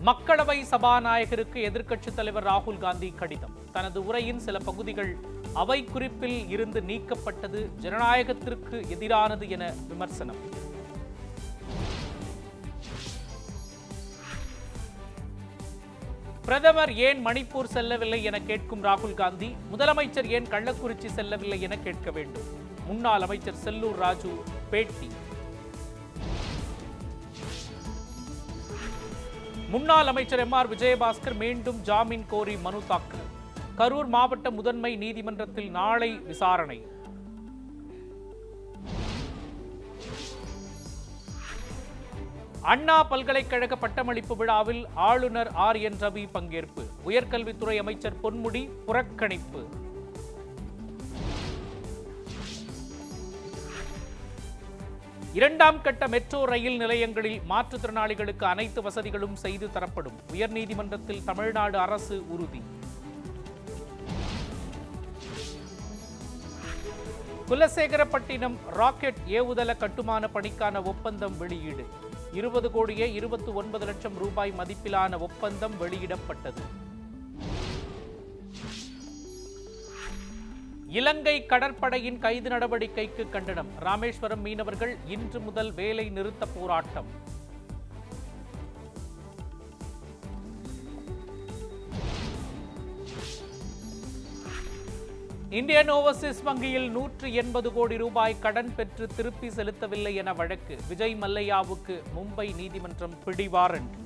மக்களவை சபாநாயகருக்கு எதிர்க்கட்சித் தலைவர் ராகுல் காந்தி கடிதம் தனது உரையின் சில பகுதிகள் அவை குறிப்பில் இருந்து நீக்கப்பட்டது ஜனநாயகத்திற்கு எதிரானது என விமர்சனம் பிரதமர் ஏன் மணிப்பூர் செல்லவில்லை என கேட்கும் ராகுல் காந்தி முதலமைச்சர் ஏன் கள்ளக்குறிச்சி செல்லவில்லை என கேட்க வேண்டும் முன்னாள் அமைச்சர் செல்லூர் ராஜு பேட்டி முன்னாள் அமைச்சர் எம் ஆர் விஜயபாஸ்கர் மீண்டும் ஜாமீன் கோரி மனு தாக்கல் கரூர் மாவட்ட முதன்மை நீதிமன்றத்தில் நாளை விசாரணை அண்ணா பல்கலைக்கழக பட்டமளிப்பு விழாவில் ஆளுநர் ஆர் என் ரவி பங்கேற்பு உயர்கல்வித்துறை அமைச்சர் பொன்முடி புறக்கணிப்பு இரண்டாம் கட்ட மெட்ரோ ரயில் நிலையங்களில் மாற்றுத்திறனாளிகளுக்கு அனைத்து வசதிகளும் செய்து தரப்படும் உயர்நீதிமன்றத்தில் தமிழ்நாடு அரசு உறுதி குலசேகரப்பட்டினம் ராக்கெட் ஏவுதள கட்டுமான பணிக்கான ஒப்பந்தம் வெளியீடு இருபது கோடியே இருபத்தி ஒன்பது லட்சம் ரூபாய் மதிப்பிலான ஒப்பந்தம் வெளியிடப்பட்டது இலங்கை கடற்படையின் கைது நடவடிக்கைக்கு கண்டனம் ராமேஸ்வரம் மீனவர்கள் இன்று முதல் வேலை நிறுத்த போராட்டம் இந்தியன் ஓவர்சீஸ் வங்கியில் நூற்று எண்பது கோடி ரூபாய் கடன் பெற்று திருப்பி செலுத்தவில்லை என வழக்கு விஜய் மல்லையாவுக்கு மும்பை நீதிமன்றம் பிடிவாரண்ட்